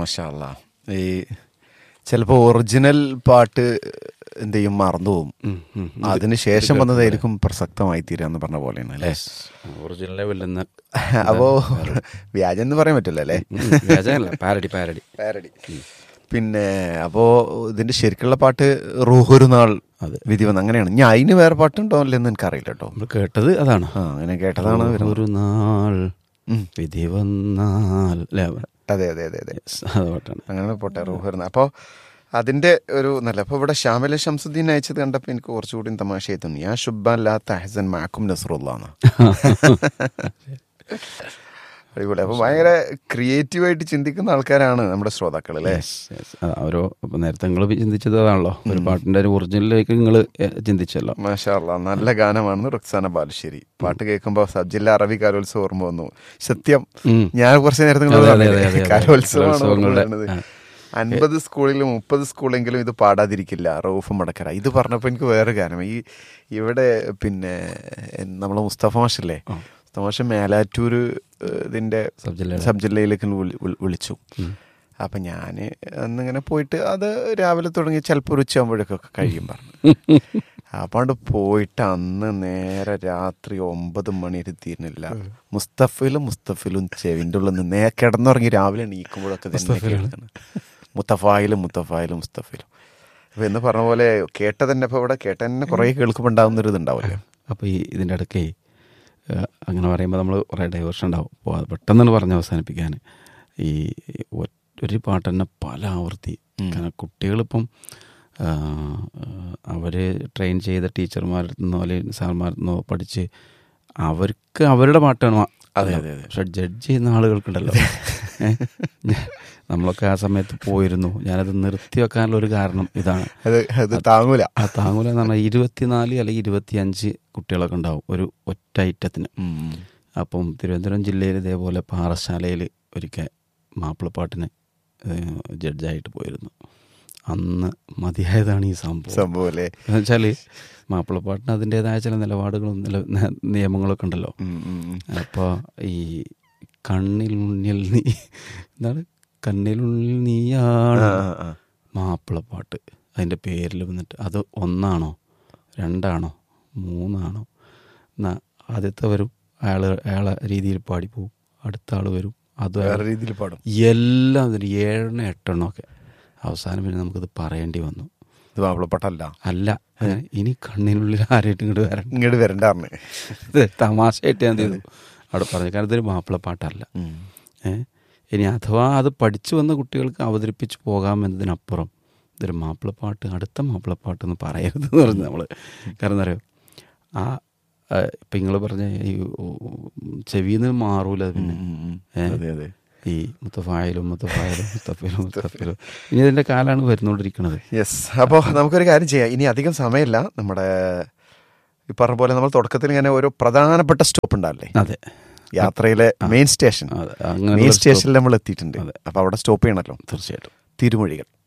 മഷാല്ല ഈ ചിലപ്പോൾ ഒറിജിനൽ പാട്ട് എന്ത് ചെയ്യും മറന്നു പോകും ഉം, ഉം. അതിന് ശേഷം വന്നതായിരിക്കും പ്രസക്തമായി തീരാന്ന് പറഞ്ഞ പോലെയാണ് അല്ലേ ഒറിജിനൽ ലെവലിൽ അപ്പോ വ്യാജം എന്ന് പറയാൻ പറ്റില്ല അല്ലേ വ്യാജമല്ല പാരഡി പാരഡി പാരഡി പിന്നെ അപ്പോ ഇതിന്റെ ശരിക്കുള്ള പാട്ട് റൂഹൊരു നാൾ അതെ. വിധി വന്ന് അങ്ങനെയാണ് ഞാൻ അതിന് വേറെ പാട്ടുണ്ടോ അല്ലെന്ന് എനിക്കറിയില്ല കേട്ടോ നമ്മൾ കേട്ടത് അതാണ് ആ അങ്ങനെ കേട്ടതാണ് വരുന്നത്. ഒരു നാൾ ഉം. വിധി വന്നാൽ അല്ലേ അതെ അതെ അതെ അതെ Yes, അത് പാട്ടാണ് അങ്ങനെ പോട്ടെ റൂഹറുന്ന അപ്പോൾ അതിന്റെ ഒരു നല്ല അപ്പോൾ ഇവിടെ ഷാമിലെ ഷംസുദ്ദീൻ അയച്ചത് കണ്ടപ്പോൾ എനിക്ക് കുറച്ചുകൂടി തമാശയായി തോന്നി ഞാൻ ഷുബാൻ ലാ തഹസൻ മാക്കും നസറുല്ലാന്ന് അടിപൊളി അപ്പോൾ ഭയങ്കര ക്രിയേറ്റീവായിട്ട് ചിന്തിക്കുന്ന ആൾക്കാരാണ് നമ്മുടെ ശ്രോതാക്കൾ അല്ലേ Yes, yes. ആ, ഓരോ ഇപ്പൊ നേരത്തെ നിങ്ങൾ ചിന്തിച്ചത് അതാണല്ലോ ഒരു പാട്ടിന്റെ ഒരു ഒറിജിനലിലേക്ക് നിങ്ങൾ ചിന്തിച്ചല്ലോ മാഷാല്ല നല്ല ഗാനമാണ് റുക്സാന ബാലുശ്ശേരി പാട്ട് കേൾക്കുമ്പോൾ സബ് ജില്ലാ അറബി കലോത്സവം ഓർമ്മ വന്നു സത്യം ഉം. ഞാൻ കുറച്ച് നേരത്തെ നിങ്ങളോട് അതെ, അതെ, പറഞ്ഞില്ലേ, അതെ, അതെ. കലോത്സവമാണ് ഓർമ്മ കലോത്സവങ്ങളുടെ, വരുന്നത്. ആ. അൻപത് സ്കൂളിലും മുപ്പത് സ്കൂളെങ്കിലും ഇത് പാടാതിരിക്കില്ല റൌഫ് മടക്കര ഇത് പറഞ്ഞപ്പോൾ എനിക്ക് വേറെ ഗാനം ഈ ഇവിടെ പിന്നെ എൻ- നമ്മളെ മുസ്തഫ മാഷല്ലേ മുസ്തഫ മാഷ് മേലാറ്റൂർ ഏഹ്, ഇതിന്റെ സബ് ജില്ലയുടെ. സബ് ജില്ലയിലേക്ക് വിളി- വിളി- വിളിച്ചു അപ്പൊ ഞാൻ അന്നിങ്ങനെ പോയിട്ട് അത് രാവിലെ തുടങ്ങി ചിലപ്പോൾ ഒരു ഉച്ചയാകുമ്പോഴേക്കൊക്കെ കഴിയും പറഞ്ഞു അപ്പാണ്ട് പോയിട്ട് അന്ന് നേരെ രാത്രി ഒമ്പത് മണി എത്തിയിരുന്നില്ല മുസ്തഫയിലും മുസ്തഫയിലും ചെവിൻ്റെ ഉള്ളിൽ നിന്ന് നേ കിടന്നുറങ്ങി രാവിലെ എണീക്കുമ്പോഴൊക്കെ തന്നെ കേൾക്കണം മുത്തഫായിലും മുത്തഫായിലും മുസ്തഫയിലും അപ്പൊ എന്ന് പറഞ്ഞ പോലെ കേട്ട തന്നെ ഇപ്പൊ ഇവിടെ കേട്ട തന്നെ കുറെ കേൾക്കുമ്പോൾ ഉണ്ടാവുന്ന ഒരു ഇതുണ്ടാവില്ലേ അപ്പോൾ ഈ ഇതിൻ്റെ ഇടയ്ക്കേ ഏഹ്, അങ്ങനെ പറയുമ്പോൾ നമ്മൾ കുറേ ഡൈവേർഷൻ ഉണ്ടാവും അപ്പോൾ അത് പെട്ടെന്ന് പറഞ്ഞ് അവസാനിപ്പിക്കാൻ ഈ ഒ- ഒരു പാട്ട് തന്നെ പല ആവർത്തി കാരണം കുട്ടികളിപ്പം അവർ ട്രെയിൻ ചെയ്ത ടീച്ചർമാരിൽ നിന്നോ അല്ലെങ്കിൽ സാർമാരിൽ നിന്നോ പഠിച്ച് അവർക്ക് അവരുടെ പാട്ടാണ് മാ- അതെ, അതെ, അതെ. പക്ഷെ ജഡ്ജ് ചെയ്യുന്ന ആളുകൾക്കുണ്ടല്ലോ ഏ? ഞ- നമ്മളൊക്കെ ആ സമയത്ത് പോയിരുന്നു ഞാനത് നിർത്തി വെക്കാനുള്ള ഒരു കാരണം ഇതാണ് അത് അത് താങ്ങൂല ആ താങ്ങൂല എന്ന് പറഞ്ഞാൽ ഇരുപത്തിനാല് അല്ലെങ്കിൽ ഇരുപത്തിയഞ്ച് കുട്ടികളൊക്കെ ഉണ്ടാവും ഒരു ഒറ്റ ഐറ്റത്തിന് ഉം. അപ്പം തിരുവനന്തപുരം ജില്ലയിൽ ഇതേപോലെ പാറശാലയിൽ ഒരിക്കൽ മാപ്പിളപ്പാട്ടിന് ഏഹ്, ജഡ്ജായിട്ട് പോയിരുന്നു അന്ന് മതിയായതാണ് ഈ സംഭവം സംഭവം അല്ലേ എന്ന് വെച്ചാൽ മാപ്പിളപ്പാട്ടിന് അതിൻ്റെതായ ചില നിലപാടുകളും നില ന- നിയമങ്ങളൊക്കെ ഉണ്ടല്ലോ ഉം, ഉം, ഉം. അപ്പോൾ ഈ കണ്ണിൽ മുന്നിൽ നീ എന്താണ് കണ്ണിലുള്ളിൽ നീയാണ് ആ, ആ, ആ. മാപ്പിളപ്പാട്ട് അതിൻ്റെ പേരിൽ വന്നിട്ട് അത് ഒന്നാണോ രണ്ടാണോ മൂന്നാണോ എന്നാ ആദ്യത്തെ വരും അയാൾ അയാളെ രീതിയിൽ പാടിപ്പോവും അടുത്ത ആൾ വരും അത് അയാൾ- വേറെ രീതിയിൽ പാടും എല്ലാം ഇതിന് ഏഴെണ്ണം എട്ടെണ്ണം ഒക്കെ അവസാനം പിന്നെ നമുക്കത് പറയേണ്ടി വന്നു ഇത് മാപ്പിളപ്പാട്ടല്ല അല്ല അങ്ങനെ ഇനി കണ്ണിനുള്ളിൽ ആരായിട്ട് ഇങ്ങോട്ട് വരണം ഇങ്ങോട്ട് വരണ്ടാർന്ന് ഇത് തമാശയായിട്ട് ഞാൻ ചെയ്തു അവിടെ പറഞ്ഞു കാരണം ഇതൊരു മാപ്പിളപ്പാട്ടല്ല ഏ ഇനി അഥവാ അത് പഠിച്ചു വന്ന കുട്ടികൾക്ക് അവതരിപ്പിച്ച് പോകാമെന്നതിനപ്പുറം ഇതൊരു മാപ്പിളപ്പാട്ട് അടുത്ത മാപ്പിളപ്പാട്ട് എന്ന് പറയരുത് എന്ന് പറഞ്ഞു നമ്മൾ കാരണം എന്താ പറയുക ആ ആ, ഇപ്പം നിങ്ങൾ പറഞ്ഞ ഈ ചെവിന്ന് മാറൂല അത് പിന്നെ ഏ? അതെ അതെ ഈ മുത്തഫായാലും മുത്തഫായാലും മുത്തഫയിലും മുത്തഫയിലും ഇനി ഇതിൻ്റെ കാലാണ് വരുന്നുകൊണ്ടിരിക്കുന്നത് യെസ് അപ്പോൾ നമുക്കൊരു കാര്യം ചെയ്യാം ഇനി അധികം സമയമില്ല നമ്മുടെ ഈ പറഞ്ഞ പോലെ നമ്മൾ തുടക്കത്തിൽ ഇങ്ങനെ ഓരോ പ്രധാനപ്പെട്ട സ്റ്റോപ്പ് ഉണ്ടാവില്ലേ അതെ യാത്രയിലെ മെയിൻ സ്റ്റേഷൻ അതെ അങ്ങനെ മെയിൻ സ്റ്റേഷനിൽ നമ്മൾ എത്തിയിട്ടുണ്ട് അതെ. അപ്പോൾ അവിടെ സ്റ്റോപ്പ് ചെയ്യണമല്ലോ തീർച്ചയായിട്ടും തിരുമൊഴികൾ